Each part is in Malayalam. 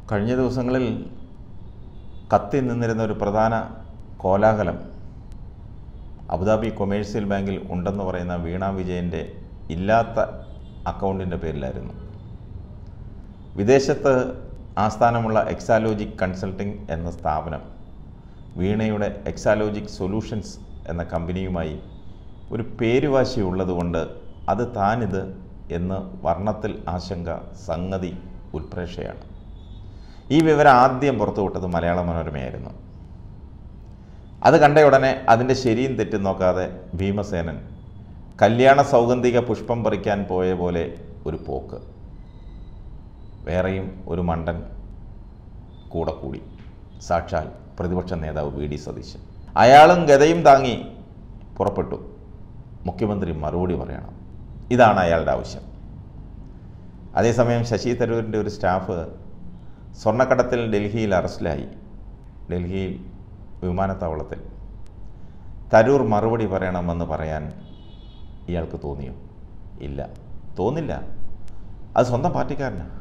കഴിഞ്ഞ ദിവസങ്ങളിൽ കത്തി നിന്നിരുന്ന ഒരു പ്രധാന കോലാഹലം അബുദാബി കൊമേഴ്സ്യൽ ബാങ്കിൽ ഉണ്ടെന്ന് പറയുന്ന വീണ വിജയൻ്റെ ഇല്ലാത്ത അക്കൗണ്ടിൻ്റെ പേരിലായിരുന്നു വിദേശത്ത് ആസ്ഥാനമുള്ള എക്സാലോജിക് കൺസൾട്ടിംഗ് എന്ന സ്ഥാപനം വീണയുടെ എക്സാലോജിക് സൊല്യൂഷൻസ് എന്ന കമ്പനിയുമായി ഒരു പേരുവാശി ഉള്ളതുകൊണ്ട് അത് താനിത് എന്ന് വർണ്ണത്തിൽ ആശങ്ക സംഗതി ഉൽപ്രേക്ഷയാണ് ഈ വിവരം ആദ്യം പുറത്തുവിട്ടത് മലയാള മനോരമയായിരുന്നു അത് കണ്ട ഉടനെ അതിൻ്റെ ശരിയും തെറ്റും നോക്കാതെ ഭീമസേനൻ കല്യാണ സൗഗന്ധിക പുഷ്പം പറിക്കാൻ പോയ പോലെ ഒരു പോക്ക് വേറെയും ഒരു മണ്ടൻ കൂടെ കൂടി സാക്ഷാൽ പ്രതിപക്ഷ നേതാവ് വി ഡി സതീശൻ അയാളും ഗതയും താങ്ങി പുറപ്പെട്ടു മുഖ്യമന്ത്രി മറുപടി പറയണം ഇതാണ് അയാളുടെ ആവശ്യം അതേസമയം ശശി തരൂരിൻ്റെ ഒരു സ്റ്റാഫ് സ്വർണ്ണക്കടത്തിൽ ഡൽഹിയിൽ അറസ്റ്റിലായി ഡൽഹിയിൽ വിമാനത്താവളത്തിൽ തരൂർ മറുപടി പറയണമെന്ന് പറയാൻ ഇയാൾക്ക് തോന്നിയോ ഇല്ല തോന്നില്ല അത് സ്വന്തം പാർട്ടിക്കാരനാണ്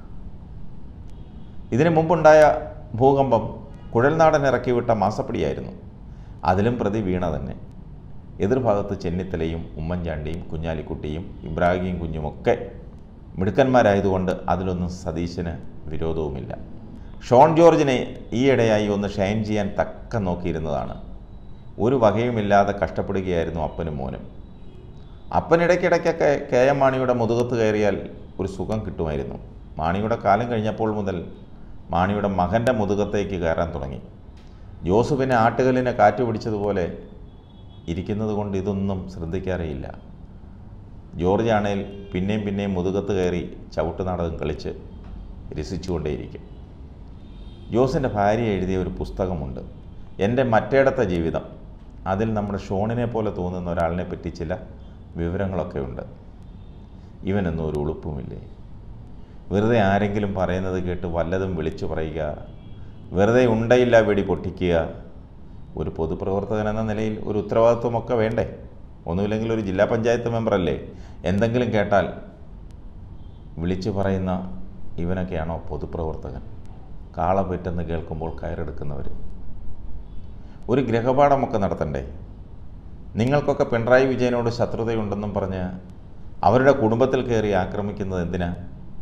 ഇതിനു മുമ്പുണ്ടായ ഭൂകമ്പം കുഴൽനാടൻ ഇറക്കി വിട്ട മാസപ്പടിയായിരുന്നു അതിലും പ്രതി വീണ തന്നെ എതിർഭാഗത്ത് ചെന്നിത്തലയും ഉമ്മൻചാണ്ടിയും കുഞ്ഞാലിക്കുട്ടിയും ഇബ്രാഹിം കുഞ്ഞുമൊക്കെ മിടുക്കന്മാരായതുകൊണ്ട് അതിലൊന്നും സതീശന് വിരോധവുമില്ല ഷോൺ ജോർജിനെ ഈയിടെയായി ഒന്ന് ഷൈൻ ചെയ്യാൻ തക്ക നോക്കിയിരുന്നതാണ് ഒരു വകയുമില്ലാതെ കഷ്ടപ്പെടുകയായിരുന്നു അപ്പനും മോനും അപ്പനിടയ്ക്കിടയ്ക്കൊക്കെ കെ എം മാണിയുടെ മുതുകത്ത് കയറിയാൽ ഒരു സുഖം കിട്ടുമായിരുന്നു മാണിയുടെ കാലം കഴിഞ്ഞപ്പോൾ മുതൽ മാണിയുടെ മകൻ്റെ മുതുകത്തേക്ക് കയറാൻ തുടങ്ങി ജോസഫിനെ ആട്ടുകല്ലിനെ കാറ്റ് പിടിച്ചതുപോലെ ഇരിക്കുന്നത് കൊണ്ട് ഇതൊന്നും ശ്രദ്ധിക്കാറേയില്ല ജോർജ് ആണേൽ പിന്നെയും പിന്നെയും മുതുകത്ത് കയറി ചവിട്ട് നാടകം കളിച്ച് രസിച്ചുകൊണ്ടേയിരിക്കും ജോസിൻ്റെ ഭാര്യ എഴുതിയ ഒരു പുസ്തകമുണ്ട് എൻ്റെ മറ്റേടത്തെ ജീവിതം അതിൽ നമ്മുടെ ഷോണിനെ പോലെ തോന്നുന്ന ഒരാളിനെ പറ്റി ചില വിവരങ്ങളൊക്കെ ഉണ്ട് ഇവനൊന്നും ഒരു ഉളുപ്പുമില്ലേ വെറുതെ ആരെങ്കിലും പറയുന്നത് കേട്ട് വല്ലതും വിളിച്ചു പറയുക വെറുതെ ഉണ്ടയില്ല വെടി പൊട്ടിക്കുക ഒരു പൊതുപ്രവർത്തകൻ എന്ന നിലയിൽ ഒരു ഉത്തരവാദിത്വമൊക്കെ വേണ്ടേ ഒന്നുമില്ലെങ്കിൽ ഒരു ജില്ലാ പഞ്ചായത്ത് മെമ്പറല്ലേ എന്തെങ്കിലും കേട്ടാൽ വിളിച്ചു പറയുന്ന ഇവനൊക്കെയാണോ പൊതുപ്രവർത്തകൻ കാള പെറ്റെന്ന് കേൾക്കുമ്പോൾ കയറെടുക്കുന്നവർ ഒരു ഗ്രഹപാഠമൊക്കെ നടത്തണ്ടേ നിങ്ങൾക്കൊക്കെ പിണറായി വിജയനോട് ശത്രുതയുണ്ടെന്നും പറഞ്ഞ് അവരുടെ കുടുംബത്തിൽ കയറി ആക്രമിക്കുന്നത് എന്തിനാ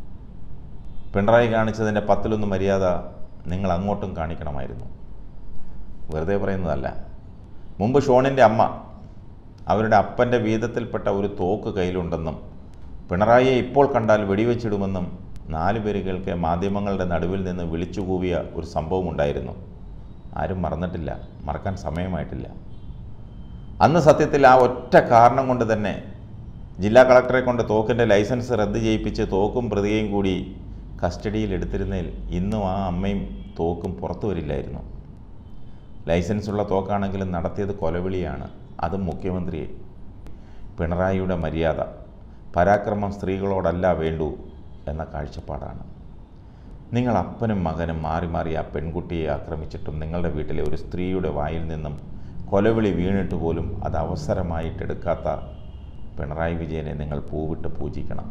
പിണറായി കാണിച്ചതിൻ്റെ പത്തിലൊന്ന് മര്യാദ നിങ്ങൾ അങ്ങോട്ടും കാണിക്കണമായിരുന്നു വെറുതെ പറയുന്നതല്ല മുമ്പ് ഷോണിൻ്റെ അമ്മ അവരുടെ അപ്പൻ്റെ വീതത്തിൽപ്പെട്ട ഒരു തോക്ക് കയ്യിലുണ്ടെന്നും പിണറായിയെ ഇപ്പോൾ കണ്ടാൽ വെടിവെച്ചിടുമെന്നും നാലു പേര് കേൾക്കെ മാധ്യമങ്ങളുടെ നടുവിൽ നിന്ന് വിളിച്ചു കൂവിയ ഒരു സംഭവമുണ്ടായിരുന്നു ആരും മറന്നിട്ടില്ല മറക്കാൻ സമയമായിട്ടില്ല അന്ന് സത്യത്തിൽ ആ ഒറ്റ കാരണം കൊണ്ട് തന്നെ ജില്ലാ കളക്ടറെ കൊണ്ട് തോക്കിൻ്റെ ലൈസൻസ് റദ്ദ് ചെയ്യിപ്പിച്ച് തോക്കും പ്രതിയെയും കൂടി കസ്റ്റഡിയിൽ എടുത്തിരുന്നതിൽ ഇന്നും ആ അമ്മയും തോക്കും പുറത്തു വരില്ലായിരുന്നു ലൈസൻസുള്ള തോക്കാണെങ്കിലും നടത്തിയത് കൊലവിളിയാണ് അതും മുഖ്യമന്ത്രിയെ പിണറായിയുടെ മര്യാദ പരാക്രമം സ്ത്രീകളോടല്ല വേണ്ടൂ എന്ന കാഴ്ചപ്പാടാണ് നിങ്ങൾ അപ്പനും മകനും മാറി മാറി ആ പെൺകുട്ടിയെ ആക്രമിച്ചിട്ടും നിങ്ങളുടെ വീട്ടിലെ ഒരു സ്ത്രീയുടെ വായിൽ നിന്നും കൊലവിളി വീണിട്ട് പോലും അത് അവസരമായിട്ടെടുക്കാത്ത പിണറായി വിജയനെ നിങ്ങൾ പൂവിട്ട് പൂജിക്കണം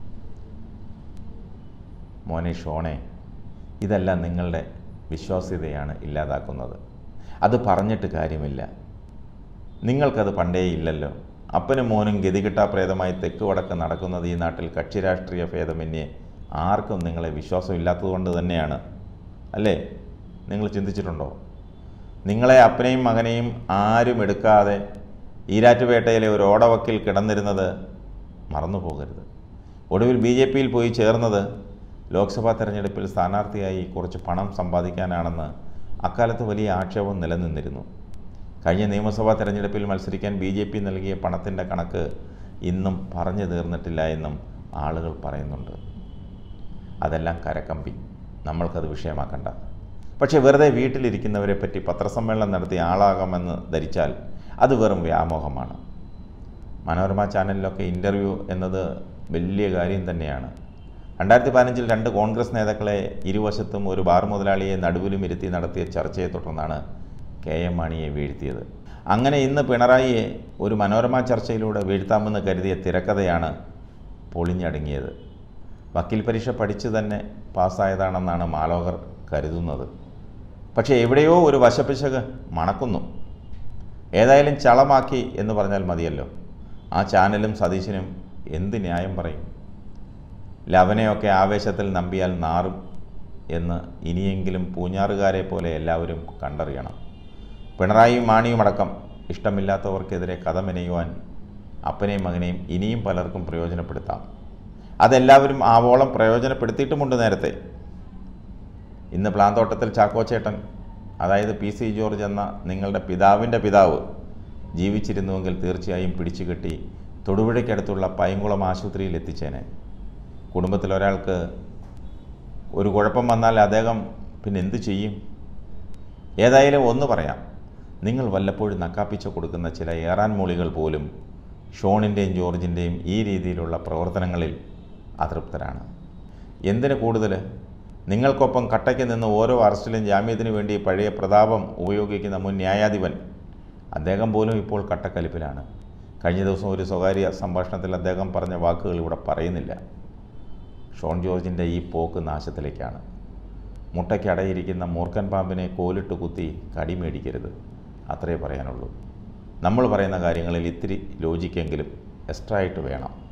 മോനെ ഷോണെ ഇതെല്ലാം നിങ്ങളുടെ വിശ്വാസ്യതയാണ് ഇല്ലാതാക്കുന്നത് അത് പറഞ്ഞിട്ട് കാര്യമില്ല നിങ്ങൾക്കത് പണ്ടേ ഇല്ലല്ലോ അപ്പനും മോനും ഗതികിട്ടാപ്രേതമായി തെക്ക് വടക്ക് നടക്കുന്നത് ഈ നാട്ടിൽ കക്ഷി രാഷ്ട്രീയ ഭേദമന്യേ ആർക്കും നിങ്ങളെ വിശ്വാസമില്ലാത്തതുകൊണ്ട് തന്നെയാണ് അല്ലേ നിങ്ങൾ ചിന്തിച്ചിട്ടുണ്ടോ നിങ്ങളെ അപ്പനെയും മകനെയും ആരും എടുക്കാതെ ഈരാറ്റുപേട്ടയിലെ ഒരു ഓടവക്കിൽ കിടന്നിരുന്നത് മറന്നു പോകരുത് ഒടുവിൽ ബി ജെ പിയിൽ പോയി ചേർന്നത് ലോക്സഭാ തെരഞ്ഞെടുപ്പിൽ സ്ഥാനാർത്ഥിയായി കുറച്ച് പണം സമ്പാദിക്കാനാണെന്ന് അക്കാലത്ത് വലിയ ആക്ഷേപം നിലനിന്നിരുന്നു കഴിഞ്ഞ നിയമസഭാ തെരഞ്ഞെടുപ്പിൽ മത്സരിക്കാൻ ബി ജെ പി നൽകിയ പണത്തിൻ്റെ കണക്ക് ഇന്നും പറഞ്ഞു തീർന്നിട്ടില്ല എന്നും ആളുകൾ പറയുന്നുണ്ട് അതെല്ലാം കരക്കമ്പി നമ്മൾക്കത് വിഷയമാക്കണ്ട പക്ഷേ വെറുതെ വീട്ടിലിരിക്കുന്നവരെ പറ്റി പത്രസമ്മേളനം നടത്തി ആളാകാമെന്ന് ധരിച്ചാൽ അത് വെറും വ്യാമോഹമാണ് മനോരമ ചാനലിലൊക്കെ ഇൻ്റർവ്യൂ എന്നത് വലിയ കാര്യം തന്നെയാണ് രണ്ടായിരത്തി പതിനഞ്ചിൽ രണ്ട് കോൺഗ്രസ് നേതാക്കളെ ഇരുവശത്തും ഒരു ബാർ മുതലാളിയെ നടുവിലും ഇരുത്തി നടത്തിയ ചർച്ചയെ തുടർന്നാണ് കെ എം മാണിയെ വീഴ്ത്തിയത് അങ്ങനെ ഇന്ന് പിണറായിയെ ഒരു മനോരമ ചർച്ചയിലൂടെ വീഴ്ത്താമെന്ന് കരുതിയ തിരക്കഥയാണ് പൊളിഞ്ഞടങ്ങിയത് വക്കീൽ പരീക്ഷ പഠിച്ചു തന്നെ പാസ്സായതാണെന്നാണ് മാലോകർ കരുതുന്നത് പക്ഷേ എവിടെയോ ഒരു വശപ്പിശക് മണക്കുന്നു ഏതായാലും ചളമാക്കി എന്ന് പറഞ്ഞാൽ മതിയല്ലോ ആ ചാനലും സതീശനും എന്ത് ന്യായം പറയും ലവനെയൊക്കെ ആവേശത്തിൽ നമ്പിയാൽ നാറും എന്ന് ഇനിയെങ്കിലും പൂഞ്ഞാറുകാരെ പോലെ എല്ലാവരും കണ്ടറിയണം പിണറായിയും മാണിയും അടക്കം ഇഷ്ടമില്ലാത്തവർക്കെതിരെ കഥ മെനയുവാൻ അപ്പനെയും മകനെയും ഇനിയും പലർക്കും പ്രയോജനപ്പെടുത്താം അതെല്ലാവരും ആവോളം പ്രയോജനപ്പെടുത്തിയിട്ടുമുണ്ട് നേരത്തെ ഇന്ന് പ്ലാന്തോട്ടത്തിൽ ചാക്കോച്ചേട്ടൻ അതായത് പി സി ജോർജ് എന്ന നിങ്ങളുടെ പിതാവിൻ്റെ പിതാവ് ജീവിച്ചിരുന്നുവെങ്കിൽ തീർച്ചയായും പിടിച്ചു കെട്ടി തൊടുപുഴയ്ക്കടുത്തുള്ള പൈങ്കുളം ആശുപത്രിയിൽ എത്തിച്ചേനെ കുടുംബത്തിൽ ഒരാൾക്ക് ഒരു കുഴപ്പം വന്നാൽ അദ്ദേഹം പിന്നെ എന്തു ചെയ്യും ഏതായാലും ഒന്ന് പറയാം നിങ്ങൾ വല്ലപ്പോഴും നക്കാപ്പിച്ച കൊടുക്കുന്ന ചില ഏറാൻ മൂളികൾ പോലും ഷോണിൻ്റെയും ജോർജിൻ്റെയും ഈ രീതിയിലുള്ള പ്രവർത്തനങ്ങളിൽ അതൃപ്തരാണ് എന്തിന് കൂടുതൽ നിങ്ങൾക്കൊപ്പം കട്ടയ്ക്ക് നിന്ന് ഓരോ അറസ്റ്റിലും ജാമ്യത്തിന് വേണ്ടി പഴയ പ്രതാപം ഉപയോഗിക്കുന്ന മുൻ ന്യായാധിപൻ അദ്ദേഹം പോലും ഇപ്പോൾ കട്ടക്കലിപ്പിലാണ് കഴിഞ്ഞ ദിവസം ഒരു സ്വകാര്യ സംഭാഷണത്തിൽ അദ്ദേഹം പറഞ്ഞ വാക്കുകൾ ഇവിടെ പറയുന്നില്ല ഷോൺ ജോർജിൻ്റെ ഈ പോക്ക് നാശത്തിലേക്കാണ് മുട്ടയ്ക്ക് അടയിരിക്കുന്ന മൂർഖൻ പാമ്പിനെ കോലിട്ട് കുത്തി കടി മേടിക്കരുത് അത്രേ പറയാനുള്ളൂ നമ്മൾ പറയുന്ന കാര്യങ്ങളിൽ ഇത്തിരി ലോജിക്കെങ്കിലും എക്സ്ട്രാ ആയിട്ട് വേണം